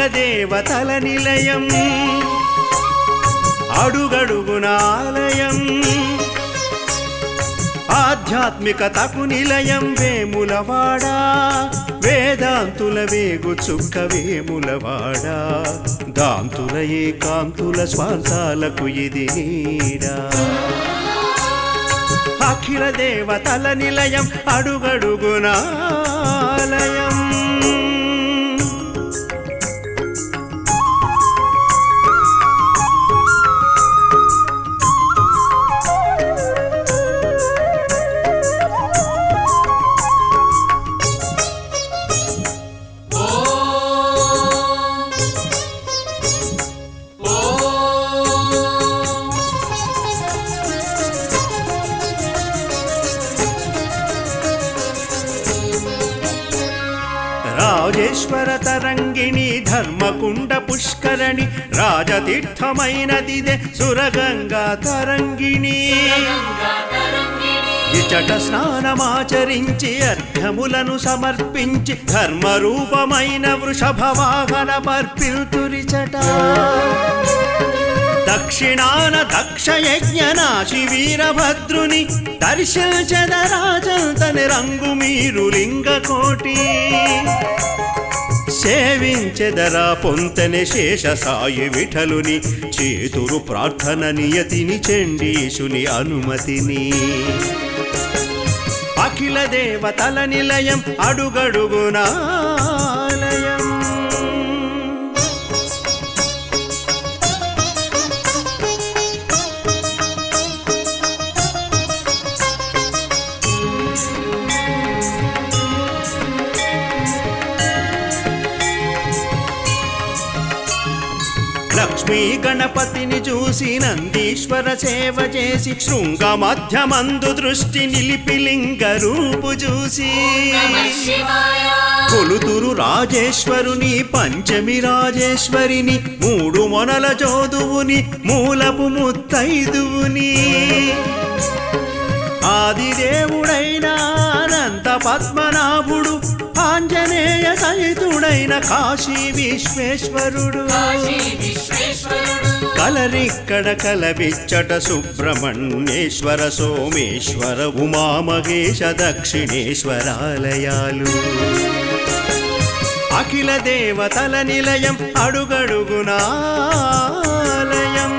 దేవతల నిలయం అడుగడుగునాలయం ఆధ్యాత్మికతకు నిలయం వేములవాడా వేదాంతుల వేగు చుక్క వేములవాడా దాంతుల ఏకాంతుల స్వార్థాలకు ఇది నీడా అఖిల దేవతల నిలయం అడుగడుగునాలయం రాజేశ్వర తరంగిణి ధర్మకుండ పుష్కరణి రాజతీర్థమైనదిదే సురగంగా తరంగిణి ఇచట స్నానమాచరించి అర్ఘములను సమర్పించి ధర్మరూపమైన వృషభవాహన పర్పిల్తురిచట దక్షిణాన దక్ష యజ్ఞనాశి వీరభద్రుని దర్శించదరాజంతని రంగు మీరు లింగకోటి సేవించెదరా పొంతని శేష సాయి విఠలుని చేతురు ప్రార్థన నియతిని చండీశుని అనుమతిని అఖిల దేవతల నిలయం అడుగడుగునాలయం లక్ష్మీ గణపతిని చూసి నందీశ్వర సేవ చేసి శృంగ మధ్యమందు దృష్టి నిలిపి లింగ రూపు చూసి కొలుతురు రాజేశ్వరుని పంచమి రాజేశ్వరిని మూడు మొనల జోదువుని మూలపు ముత్తైదువుని ఆదిదేవుడైన అనంత పద్మనాభుడు ఆంజనేయ సహితుడైన కాశీ విశ్వేశ్వరుడు కలరిక్కడ కలవిచ్చట సుబ్రహ్మణ్యేశ్వర సోమేశ్వర ఉమామహేశ దక్షిణేశ్వరాలయాలు అఖిల దేవతల నిలయం అడుగడుగునాలయం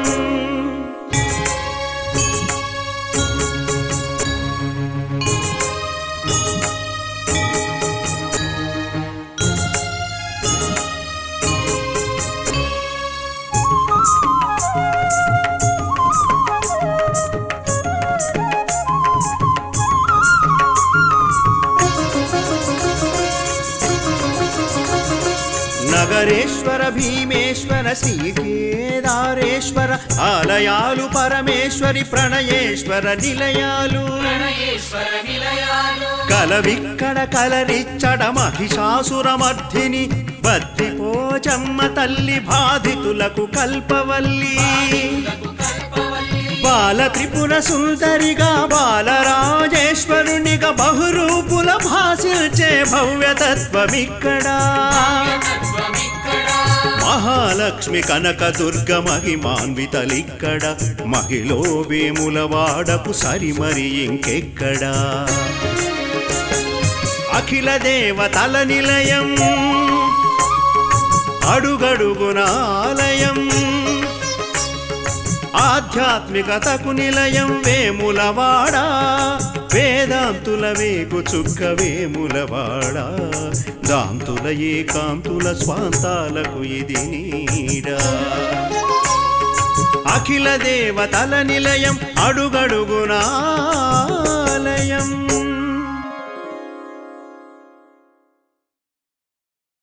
నగరేశ్వర భీమేశ్వర శ్రీకేదారేశ్వర ఆలయాలు పరమేశ్వరి ప్రణయేశ్వర నిలయాలు కలవిక్కడ కలరిచ్చడ మహిషాసురమర్ధిని బద్దిపోచమ్మ తల్లి బాధితులకు కల్పవల్లి బాల త్రిపుర సుందరిగా బాలరాజేశ్వరునిగా బహురూపుల భాషిల్చే భవ్యతత్వమిక్కడా మహాలక్ష్మి కనక దుర్గ మహిమాన్వితలిక్కడ మహిళో వేముల వాడపు సరిమరి ఇంకెక్కడా అఖిల దేవతల నిలయం అడుగడుగునాలయం ఆధ్యాత్మికతకు నిలయం వేములవాడ వేదాంతుల వేగు చుక్క వేములవాడ దాంతుల ఏకాంతుల స్వాంతాలకు ఇది నీడా అఖిల దేవతల నిలయం అడుగడుగునాలయం